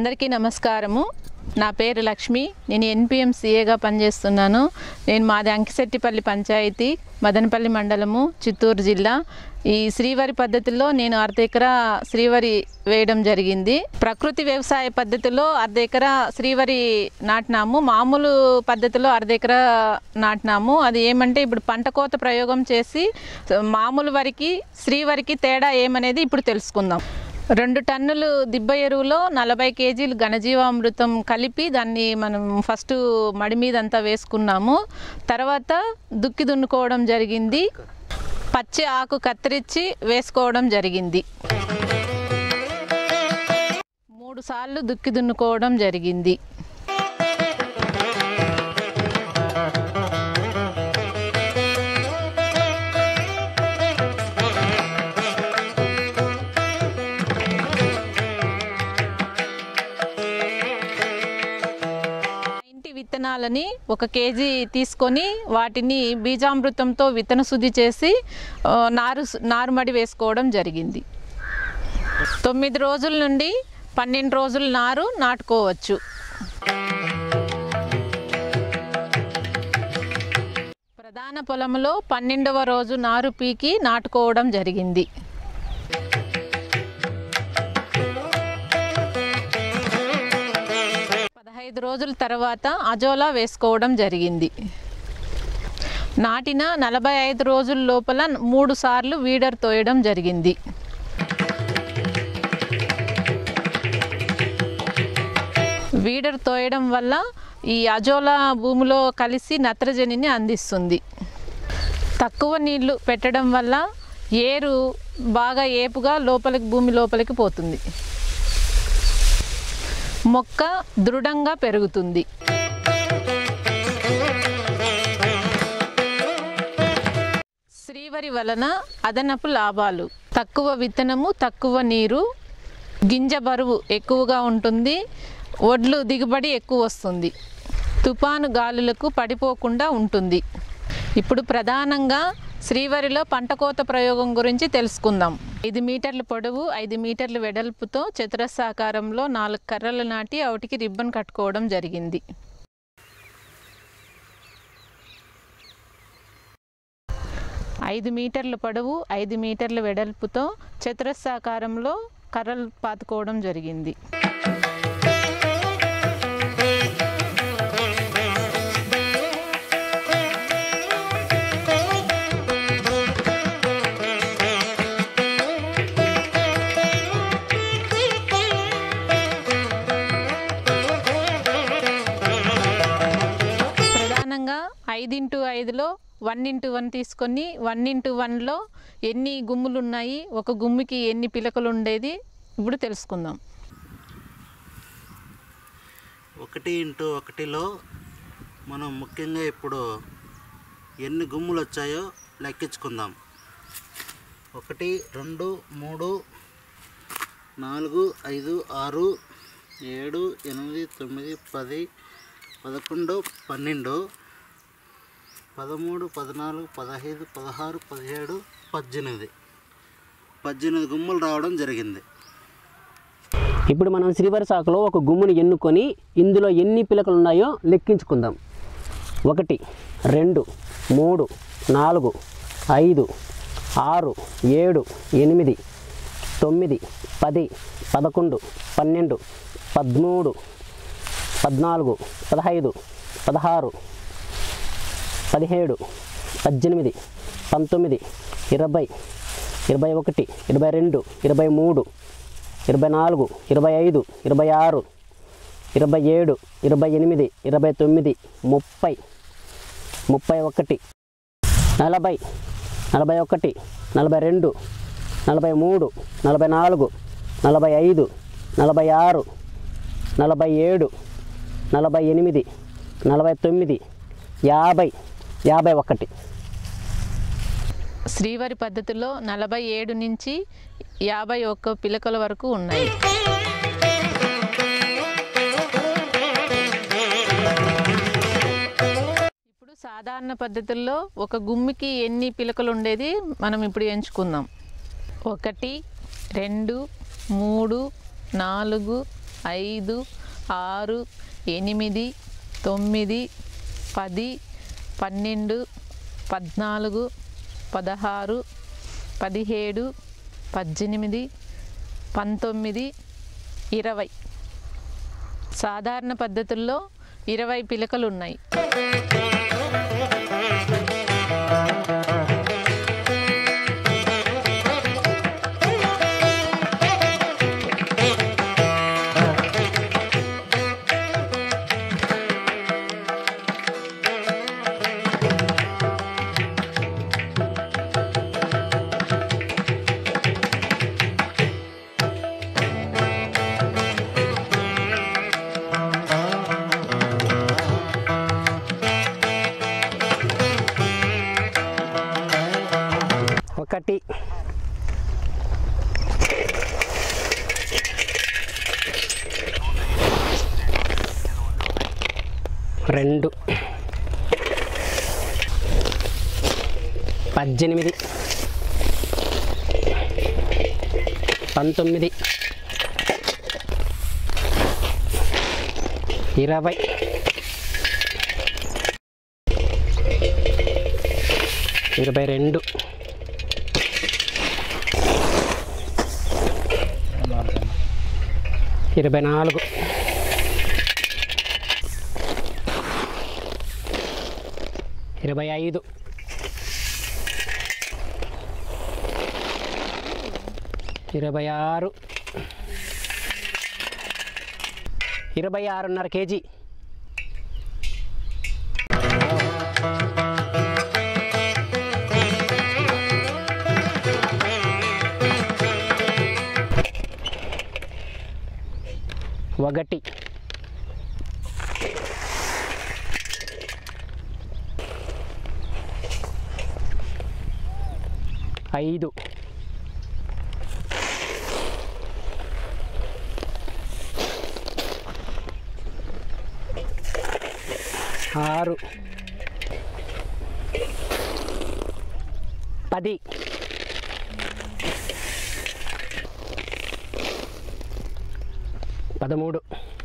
అందరికీ నమస్కారము నా పేరు లక్ష్మి నేను ఎన్పిఎం సిఏగా పనిచేస్తున్నాను నేను మాది అంకిశెట్టిపల్లి పంచాయతీ మదనపల్లి మండలము చిత్తూరు జిల్లా ఈ శ్రీవరి పద్ధతిలో నేను అర్ధ ఎకరా శ్రీవరి వేయడం జరిగింది ప్రకృతి వ్యవసాయ పద్ధతిలో అర్ధ ఎకరా శ్రీవరి నాటినాము మామూలు పద్ధతిలో అర్ధ ఎకరా నాటినాము అది ఏమంటే ఇప్పుడు పంట కోత ప్రయోగం చేసి మామూలు వరికి శ్రీవరికి తేడా ఏమనేది ఇప్పుడు తెలుసుకుందాం రెండు టన్నులు దిబ్బ ఎరువులో నలభై కేజీలు ఘనజీవామృతం కలిపి దాన్ని మనం ఫస్ట్ మడి మీద అంతా వేసుకున్నాము తర్వాత దుక్కి దున్నుకోవడం జరిగింది పచ్చి ఆకు కత్తిరించి వేసుకోవడం జరిగింది మూడు సార్లు దుక్కి దున్నుకోవడం జరిగింది ఇంటి విత్తనాలని ఒక కేజీ తీసుకొని వాటిని బీజామృతంతో విత్తన శుద్ధి చేసి ఆ, నారు నారుమడి వేసుకోవడం జరిగింది తొమ్మిది రోజుల నుండి పన్నెండు రోజుల నారు నాటుకోవచ్చు ప్రధాన పొలంలో పన్నెండవ రోజు నారు పీకి నాటుకోవడం జరిగింది పదహైదు రోజుల తర్వాత అజోలా వేసుకోవడం జరిగింది నాటిన నలభై ఐదు రోజుల లోపల మూడు సార్లు వీడర్ తోయడం జరిగింది వీడర్ తోయడం వల్ల ఈ అజోలా భూమిలో కలిసి నత్రజనిని అందిస్తుంది తక్కువ నీళ్లు పెట్టడం వల్ల ఏరు బాగా ఏపుగా లోపలికి భూమి లోపలికి పోతుంది మొక్క దృఢంగా పెరుగుతుంది శ్రీవరి వలన అదనపు లాభాలు తక్కువ విత్తనము తక్కువ నీరు గింజ బరువు ఎక్కువగా ఉంటుంది వడ్లు దిగుబడి ఎక్కువ వస్తుంది తుఫాను గాలులకు పడిపోకుండా ఉంటుంది ఇప్పుడు ప్రధానంగా శ్రీవరిలో పంట కోత ప్రయోగం గురించి తెలుసుకుందాం ఐదు మీటర్ల పొడవు ఐదు మీటర్ల వెడల్పుతో చతురస్రాకారంలో నాలుగు కర్రలు నాటి వాటికి రిబ్బన్ కట్టుకోవడం జరిగింది ఐదు మీటర్ల పొడవు ఐదు మీటర్ల వెడల్పుతో చతురస్రాకారంలో కర్రలు పాతుకోవడం జరిగింది ప్రధానంగా ఐదు ఇంటూ ఐదులో వన్ ఇంటూ వన్ తీసుకొని వన్ ఇంటూ వన్లో ఎన్ని గుమ్ములు ఉన్నాయి ఒక గుమ్మికి ఎన్ని పిలకలు ఉండేది ఇప్పుడు తెలుసుకుందాం ఒకటి ఇంటూ ఒకటిలో మనం ముఖ్యంగా ఇప్పుడు ఎన్ని గుమ్ములు వచ్చాయో లెక్కించుకుందాం ఒకటి రెండు మూడు నాలుగు ఐదు ఆరు ఏడు ఎనిమిది తొమ్మిది పది పదకొండు పన్నెండు పదమూడు పద్నాలుగు పదహైదు పదహారు పదిహేడు పద్దెనిమిది పద్దెనిమిది గుమ్ములు రావడం జరిగింది ఇప్పుడు మనం శ్రీవరి శాఖలో ఒక గుమ్ముని ఎన్నుకొని ఇందులో ఎన్ని పిలకలు ఉన్నాయో లెక్కించుకుందాం ఒకటి రెండు మూడు నాలుగు ఐదు ఆరు ఏడు ఎనిమిది తొమ్మిది పది పదకొండు పన్నెండు పదమూడు పద్నాలుగు పదహైదు పదహారు పదిహేడు పద్దెనిమిది పంతొమ్మిది ఇరవై ఇరవై ఒకటి ఇరవై రెండు ఇరవై మూడు ఇరవై నాలుగు ఇరవై ఐదు ఇరవై ఆరు ఇరవై ఏడు ఇరవై ఎనిమిది ఇరవై తొమ్మిది ముప్పై ముప్పై ఒకటి నలభై నలభై ఒకటి నలభై రెండు నలభై మూడు నలభై నాలుగు నలభై ఐదు నలభై ఆరు నలభై ఏడు నలభై ఎనిమిది నలభై తొమ్మిది యాభై యాభై ఒకటి శ్రీవరి పద్ధతిలో నలభై ఏడు నుంచి యాభై ఒక్క పిలకల వరకు ఉన్నాయి ఇప్పుడు సాధారణ పద్ధతుల్లో ఒక గుమ్మికి ఎన్ని పిలకలు ఉండేది మనం ఇప్పుడు ఎంచుకుందాం ఒకటి రెండు మూడు నాలుగు ఐదు ఆరు ఎనిమిది తొమ్మిది పది పన్నెండు పద్నాలుగు పదహారు పదిహేడు పద్దెనిమిది పంతొమ్మిది ఇరవై సాధారణ పద్ధతుల్లో ఇరవై పిలకలు ఉన్నాయి ఒకటి రెండు పద్దెనిమిది పంతొమ్మిది ఇరవై ఇరవై రెండు ఇరవై నాలుగు ఇరవై ఐదు ఇరవై ఆరు ఇరవై ఆరున్నర కేజీ ఒకటి ఐదు ఆరు పది పదమూడు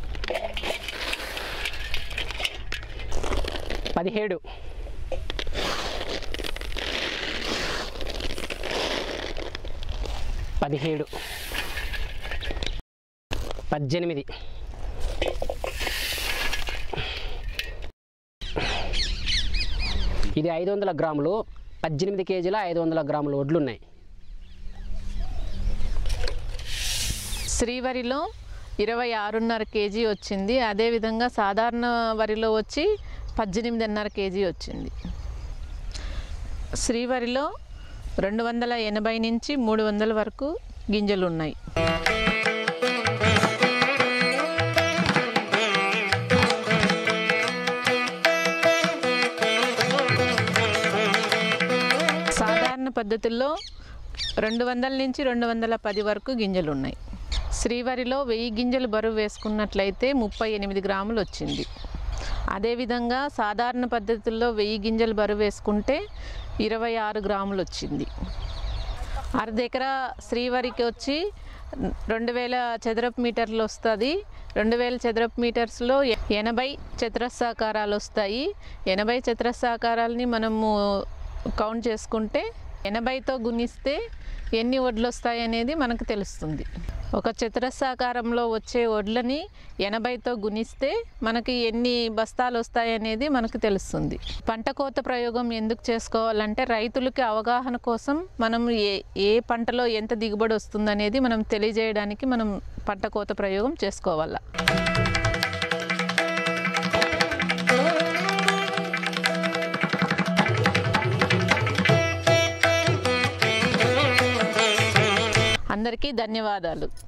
పదిహేడు పదిహేడు పద్దెనిమిది ఇది ఐదు వందల గ్రాములు పద్దెనిమిది కేజీల ఐదు వందల గ్రాములు వడ్లు ఉన్నాయి శ్రీవరిలో ఇరవై ఆరున్నర కేజీ వచ్చింది అదేవిధంగా సాధారణ వరిలో వచ్చి పద్దెనిమిదిన్నర కేజీ వచ్చింది శ్రీవరిలో రెండు వందల ఎనభై నుంచి మూడు వందల వరకు గింజలు ఉన్నాయి సాధారణ పద్ధతుల్లో రెండు వందల నుంచి రెండు వందల పది వరకు గింజలు ఉన్నాయి శ్రీవరిలో వెయ్యి గింజలు బరువు వేసుకున్నట్లయితే ముప్పై ఎనిమిది గ్రాములు వచ్చింది అదేవిధంగా సాధారణ పద్ధతుల్లో వెయ్యి గింజలు బరువు వేసుకుంటే ఇరవై ఆరు గ్రాములు వచ్చింది అర్ధ ఎకరా శ్రీవరికి వచ్చి రెండు వేల చదరపు మీటర్లు వస్తుంది రెండు వేల చదరపు మీటర్స్లో ఎ- ఎనభై చతురస్రాకారాలు వస్తాయి ఎనభై చతురస్రాకారాలని మనము కౌంట్ చేసుకుంటే ఎనభైతో గుణిస్తే ఎన్ని వడ్లు వస్తాయి అనేది మనకు తెలుస్తుంది ఒక చతురస్రాకారంలో వచ్చే వడ్లని ఎనభైతో గుణిస్తే మనకి ఎన్ని బస్తాలు వస్తాయి అనేది మనకు తెలుస్తుంది పంట కోత ప్రయోగం ఎందుకు చేసుకోవాలంటే రైతులకి అవగాహన కోసం మనం ఏ ఏ పంటలో ఎంత దిగుబడి వస్తుంది అనేది మనం తెలియజేయడానికి మనం పంట కోత ప్రయోగం చేసుకోవాలా అందరికీ ధన్యవాదాలు